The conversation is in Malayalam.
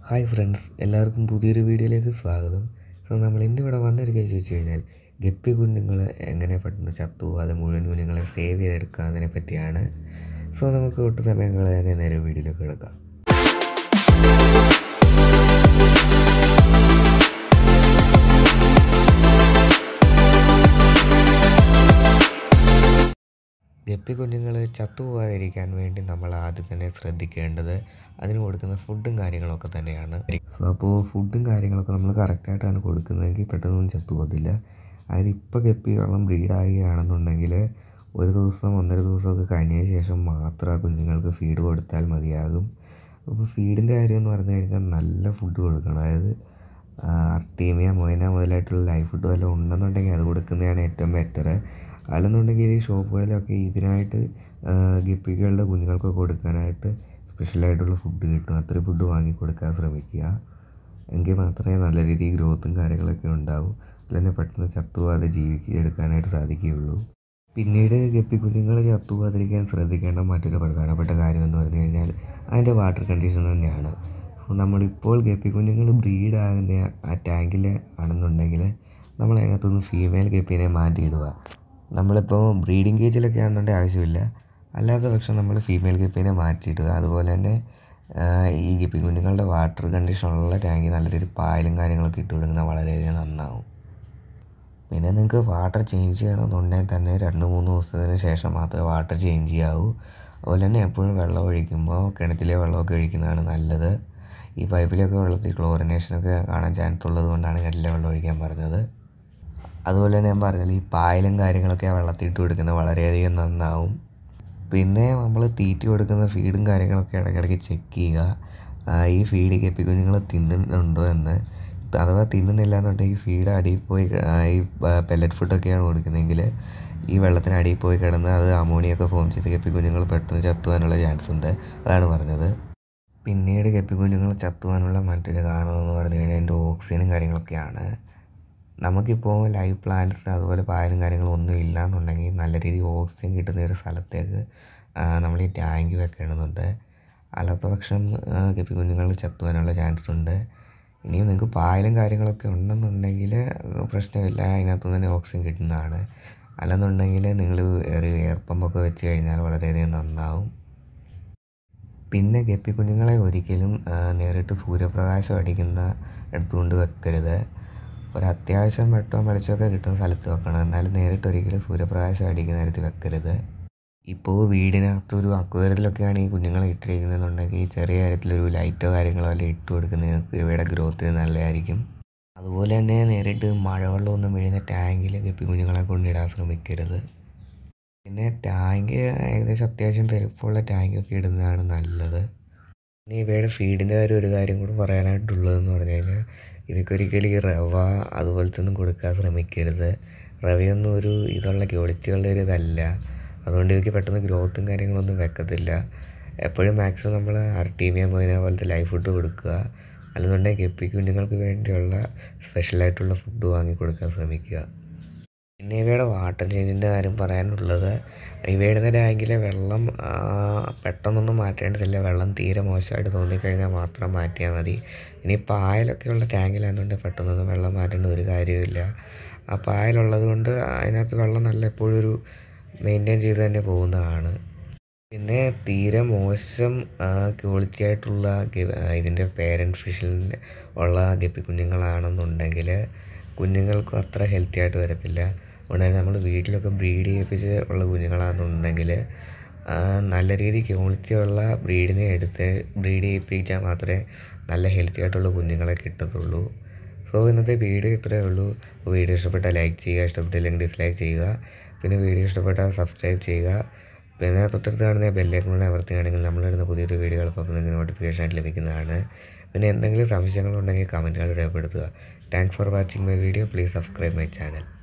ഹായ് ഫ്രണ്ട്സ് എല്ലാവർക്കും പുതിയൊരു വീഡിയോയിലേക്ക് സ്വാഗതം സോ നമ്മൾ ഇന്നിവിടെ വന്നിരിക്കുക ചോദിച്ചു കഴിഞ്ഞാൽ ഗപ്പി കുഞ്ഞുങ്ങൾ എങ്ങനെ പെട്ടെന്ന് ചത്തുപോകാതെ മുഴുവൻ കുഞ്ഞുങ്ങളെ സേവ് ചെയ്തെടുക്കാതിനെ പറ്റിയാണ് സോ നമുക്ക് ഒട്ടു സമയങ്ങൾ തന്നെ നേരെ വീഡിയോയിലേക്ക് കിടക്കാം ഗപ്പി കുഞ്ഞുങ്ങൾ ചത്തുപോകാതിരിക്കാൻ വേണ്ടി നമ്മൾ ആദ്യം തന്നെ ശ്രദ്ധിക്കേണ്ടത് അതിന് കൊടുക്കുന്ന ഫുഡും കാര്യങ്ങളൊക്കെ തന്നെയാണ് സോ അപ്പോൾ ഫുഡും കാര്യങ്ങളൊക്കെ നമ്മൾ കറക്റ്റായിട്ടാണ് കൊടുക്കുന്നതെങ്കിൽ പെട്ടെന്നൊന്നും ചത്തുപോകത്തില്ല അതായത് ഇപ്പോൾ ഗപ്പി വെള്ളം ബ്രീഡാകുകയാണെന്നുണ്ടെങ്കിൽ ഒരു ദിവസം ഒന്നര ദിവസമൊക്കെ കഴിഞ്ഞതിന് ശേഷം മാത്രം ആ കുഞ്ഞുങ്ങൾക്ക് ഫീഡ് കൊടുത്താൽ മതിയാകും അപ്പോൾ ഫീഡിൻ്റെ കാര്യം എന്ന് പറഞ്ഞു കഴിഞ്ഞാൽ നല്ല ഫുഡ് കൊടുക്കണം അതായത് അർട്ടീമിയ മൊയ്ന മുതലായിട്ടുള്ള ലൈഫ് ഫുഡ് വല്ലതും ഉണ്ടെന്നുണ്ടെങ്കിൽ അത് കൊടുക്കുന്നതാണ് ഏറ്റവും ബെറ്റർ അല്ലെന്നുണ്ടെങ്കിൽ ഈ ഷോപ്പുകളിലൊക്കെ ഇതിനായിട്ട് ഗപ്പികളുടെ കുഞ്ഞുങ്ങൾക്ക് കൊടുക്കാനായിട്ട് സ്പെഷ്യലായിട്ടുള്ള ഫുഡ് കിട്ടും അത്രയും ഫുഡ് വാങ്ങി കൊടുക്കാൻ ശ്രമിക്കുക എങ്കിൽ മാത്രമേ നല്ല രീതിയിൽ ഗ്രോത്തും കാര്യങ്ങളൊക്കെ ഉണ്ടാവൂ അല്ലെങ്കിൽ പെട്ടെന്ന് ചത്തുപോകാതെ ജീവിക്കുക എടുക്കാനായിട്ട് സാധിക്കുകയുള്ളൂ പിന്നീട് ഗപ്പി കുഞ്ഞുങ്ങൾ ചത്തുപോകാതിരിക്കാൻ ശ്രദ്ധിക്കേണ്ട മറ്റൊരു പ്രധാനപ്പെട്ട കാര്യം എന്ന് പറഞ്ഞു കഴിഞ്ഞാൽ അതിൻ്റെ വാട്ടർ കണ്ടീഷൻ തന്നെയാണ് നമ്മളിപ്പോൾ ഗപ്പി കുഞ്ഞുങ്ങൾ ബ്രീഡ് ആകുന്ന ആ ടാങ്കിൽ ആണെന്നുണ്ടെങ്കിൽ നമ്മൾ അതിനകത്തുനിന്ന് ഫീമെയിൽ ഗപ്പീനെ മാറ്റിയിടുക നമ്മളിപ്പോൾ ബ്രീഡിങ് കേജിലൊക്കെ ആണെന്നുണ്ടെങ്കിൽ ആവശ്യമില്ല അല്ലാത്ത പക്ഷം നമ്മൾ ഫീമെയിൽ ഗപ്പീനെ മാറ്റിയിടുക അതുപോലെ തന്നെ ഈ ഗപ്പി കുഞ്ഞുങ്ങളുടെ വാട്ടർ കണ്ടീഷനുള്ള ടാങ്കിൽ നല്ല രീതിയിൽ പായലും കാര്യങ്ങളൊക്കെ ഇട്ട് കൊടുക്കുന്നത് വളരെയധികം നന്നാവും പിന്നെ നിങ്ങൾക്ക് വാട്ടർ ചേഞ്ച് ചെയ്യണമെന്നുണ്ടെങ്കിൽ തന്നെ രണ്ട് മൂന്ന് ദിവസത്തിന് ശേഷം മാത്രമേ വാട്ടർ ചേഞ്ച് ചെയ്യാവൂ അതുപോലെ തന്നെ എപ്പോഴും വെള്ളം ഒഴിക്കുമ്പോൾ കിണറ്റിലെ വെള്ളമൊക്കെ ഒഴിക്കുന്നതാണ് നല്ലത് ഈ പൈപ്പിലൊക്കെ വെള്ളത്തിൽ ക്ലോറിനേഷനൊക്കെ കാണാൻ ചാൻസ് ഉള്ളത് കൊണ്ടാണ് കിണറ്റിലെ വെള്ളം ഒഴിക്കാൻ പറഞ്ഞത് അതുപോലെ തന്നെ ഞാൻ പറഞ്ഞില്ല ഈ പായലും കാര്യങ്ങളൊക്കെ ആ വെള്ളത്തിൽ ഇട്ട് കൊടുക്കുന്നത് വളരെയധികം നന്നാവും പിന്നെ നമ്മൾ തീറ്റി കൊടുക്കുന്ന ഫീഡും കാര്യങ്ങളൊക്കെ ഇടയ്ക്കിടയ്ക്ക് ചെക്ക് ചെയ്യുക ഈ ഫീഡ് കെപ്പി കുഞ്ഞുങ്ങൾ തിന്നുന്നുണ്ടോ എന്ന് അഥവാ തിന്നുന്നില്ല എന്നുണ്ടെങ്കിൽ ഫീഡ് അടിയിൽ പോയി ഈ പെല്ലറ്റ് ഫുഡൊക്കെയാണ് കൊടുക്കുന്നതെങ്കിൽ ഈ വെള്ളത്തിന് അടിയിൽ പോയി കിടന്ന് അത് അമോണിയൊക്കെ ഫോം ചെയ്ത് കെപ്പി കുഞ്ഞുങ്ങൾ പെട്ടെന്ന് ചത്തുവാനുള്ള ചാൻസ് ഉണ്ട് അതാണ് പറഞ്ഞത് പിന്നീട് കെപ്പി കുഞ്ഞുങ്ങൾ ചത്തുവാനുള്ള മറ്റൊരു കാരണം എന്ന് പറഞ്ഞു കഴിഞ്ഞാൽ അതിൻ്റെ ഓക്സിജനും കാര്യങ്ങളൊക്കെയാണ് നമുക്കിപ്പോൾ ലൈവ് പ്ലാന്റ്സ് അതുപോലെ പായലും കാര്യങ്ങളും ഒന്നും ഇല്ല എന്നുണ്ടെങ്കിൽ നല്ല രീതിയിൽ ഓക്സിജൻ കിട്ടുന്ന ഒരു സ്ഥലത്തേക്ക് നമ്മൾ ഈ ടാങ്ക് വെക്കേണ്ടതുണ്ട് അല്ലാത്ത പക്ഷം ഗപ്പി കുഞ്ഞുങ്ങൾ ചത്തുവാനുള്ള ചാൻസ് ഉണ്ട് ഇനിയും നിങ്ങൾക്ക് പായലും കാര്യങ്ങളൊക്കെ ഉണ്ടെന്നുണ്ടെങ്കിൽ പ്രശ്നമില്ല അതിനകത്തു തന്നെ ഓക്സിജൻ കിട്ടുന്നതാണ് അല്ലെന്നുണ്ടെങ്കിൽ നിങ്ങൾ ഒരു എയർ പമ്പൊക്കെ വെച്ച് കഴിഞ്ഞാൽ വളരെയധികം നന്നാവും പിന്നെ ഗപ്പി കുഞ്ഞുങ്ങളെ ഒരിക്കലും നേരിട്ട് സൂര്യപ്രകാശം അടിക്കുന്ന എടുത്തുകൊണ്ട് വെക്കരുത് ഒരു അത്യാവശ്യം വെട്ടവും വെളിച്ചമൊക്കെ കിട്ടുന്ന സ്ഥലത്ത് വെക്കണം എന്നാലും നേരിട്ട് ഒരിക്കലും സൂര്യപ്രകാശം അടിക്കുന്ന നേരത്ത് വെക്കരുത് ഇപ്പോൾ വീടിനകത്ത് ഒരു അക്വേറിയത്തിലൊക്കെയാണ് ഈ കുഞ്ഞുങ്ങളെ ഇട്ടിരിക്കുന്നതെന്നുണ്ടെങ്കിൽ ചെറിയ കാര്യത്തിലൊരു ലൈറ്റോ കാര്യങ്ങളോ അല്ല ഇട്ട് കൊടുക്കുന്നത് ഇവയുടെ ഗ്രോത്തിന് നല്ലതായിരിക്കും അതുപോലെ തന്നെ നേരിട്ട് മഴവെള്ളമൊന്നും വീഴുന്ന ടാങ്കിൽ ഗപ്പി കുഞ്ഞുങ്ങളെ കൊണ്ടിടാൻ ശ്രമിക്കരുത് പിന്നെ ടാങ്ക് ഏകദേശം അത്യാവശ്യം പെരുപ്പമുള്ള ടാങ്കൊക്കെ ഇടുന്നതാണ് നല്ലത് പിന്നെ ഇവയുടെ ഫീഡിൻ്റെ കാര്യം ഒരു കാര്യം കൂടി പറയാനായിട്ടുള്ളതെന്ന് പറഞ്ഞു കഴിഞ്ഞാൽ ഇവയ്ക്കൊരിക്കലും ഈ റവ അതുപോലത്തെ ഒന്നും കൊടുക്കാൻ ശ്രമിക്കരുത് റവയൊന്നും ഒരു ഇതുള്ള ക്വാളിറ്റിയുള്ള ഒരു ഇതല്ല അതുകൊണ്ട് ഇവയ്ക്ക് പെട്ടെന്ന് ഗ്രോത്തും കാര്യങ്ങളൊന്നും വെക്കത്തില്ല എപ്പോഴും മാക്സിമം നമ്മൾ അർട്ടീമിയ മൊയിന പോലത്തെ ലൈഫ് ഫുഡ് കൊടുക്കുക അല്ലെന്നുണ്ടെങ്കിൽ ഗപ്പി കുഞ്ഞുങ്ങൾക്ക് വേണ്ടിയുള്ള സ്പെഷ്യലായിട്ടുള്ള ഫുഡ് വാങ്ങി കൊടുക്കാൻ ശ്രമിക്കുക പിന്നെ ഇവയുടെ വാട്ടർ ചേഞ്ചിൻ്റെ കാര്യം പറയാനുള്ളത് ഇവയുടെ ടാങ്കിലെ വെള്ളം പെട്ടെന്നൊന്നും മാറ്റേണ്ടതില്ല വെള്ളം തീരെ മോശമായിട്ട് തോന്നിക്കഴിഞ്ഞാൽ മാത്രം മാറ്റിയാൽ മതി ഇനി പായലൊക്കെയുള്ള ടാങ്കിലായതുകൊണ്ട് പെട്ടെന്നൊന്നും വെള്ളം മാറ്റേണ്ട ഒരു കാര്യമില്ല ആ പായലുള്ളത് കൊണ്ട് അതിനകത്ത് വെള്ളം നല്ല എപ്പോഴും ഒരു മെയിൻറ്റെയിൻ ചെയ്ത് തന്നെ പോകുന്നതാണ് പിന്നെ തീരെ മോശം ക്വാളിറ്റി ആയിട്ടുള്ള ഇതിൻ്റെ പേരൻറ്റ് ഫിഷിൽ ഉള്ള ഗപ്പി കുഞ്ഞുങ്ങളാണെന്നുണ്ടെങ്കിൽ കുഞ്ഞുങ്ങൾക്കും അത്ര ഹെൽത്തി ആയിട്ട് വരത്തില്ല അതുകൊണ്ട് തന്നെ നമ്മൾ വീട്ടിലൊക്കെ ബ്രീഡ് ചെയ്യിപ്പിച്ച് ഉള്ള കുഞ്ഞുങ്ങളാണെന്നുണ്ടെങ്കിൽ നല്ല രീതിയിൽ ക്വാളിറ്റി ഉള്ള ബ്രീഡിനെ എടുത്ത് ബ്രീഡ് ചെയ്യിപ്പിച്ചാൽ മാത്രമേ നല്ല ഹെൽത്തി ആയിട്ടുള്ള കുഞ്ഞുങ്ങളെ കിട്ടത്തുള്ളൂ സോ ഇന്നത്തെ വീഡിയോ ഇത്രയേ ഉള്ളൂ വീഡിയോ ഇഷ്ടപ്പെട്ടാൽ ലൈക്ക് ചെയ്യുക ഇഷ്ടപ്പെട്ടില്ലെങ്കിൽ ഡിസ്ലൈക്ക് ചെയ്യുക പിന്നെ വീഡിയോ ഇഷ്ടപ്പെട്ടാൽ സബ്സ്ക്രൈബ് ചെയ്യുക പിന്നെ തൊട്ടടുത്ത് കാണുന്ന ബെല്ലൈക്കൺ അമർത്തുകയാണെങ്കിൽ നമ്മളിടുന്ന പുതിയൊരു വീഡിയോകൾ അപ്പോൾ നിങ്ങൾക്ക് നോട്ടിഫിക്കേഷൻ ആയിട്ട് ലഭിക്കുന്നതാണ് പിന്നെ എന്തെങ്കിലും സംശയങ്ങളുണ്ടെങ്കിൽ കമൻറ്റുകൾ രേഖപ്പെടുത്തുക thanks for watching my video please subscribe my channel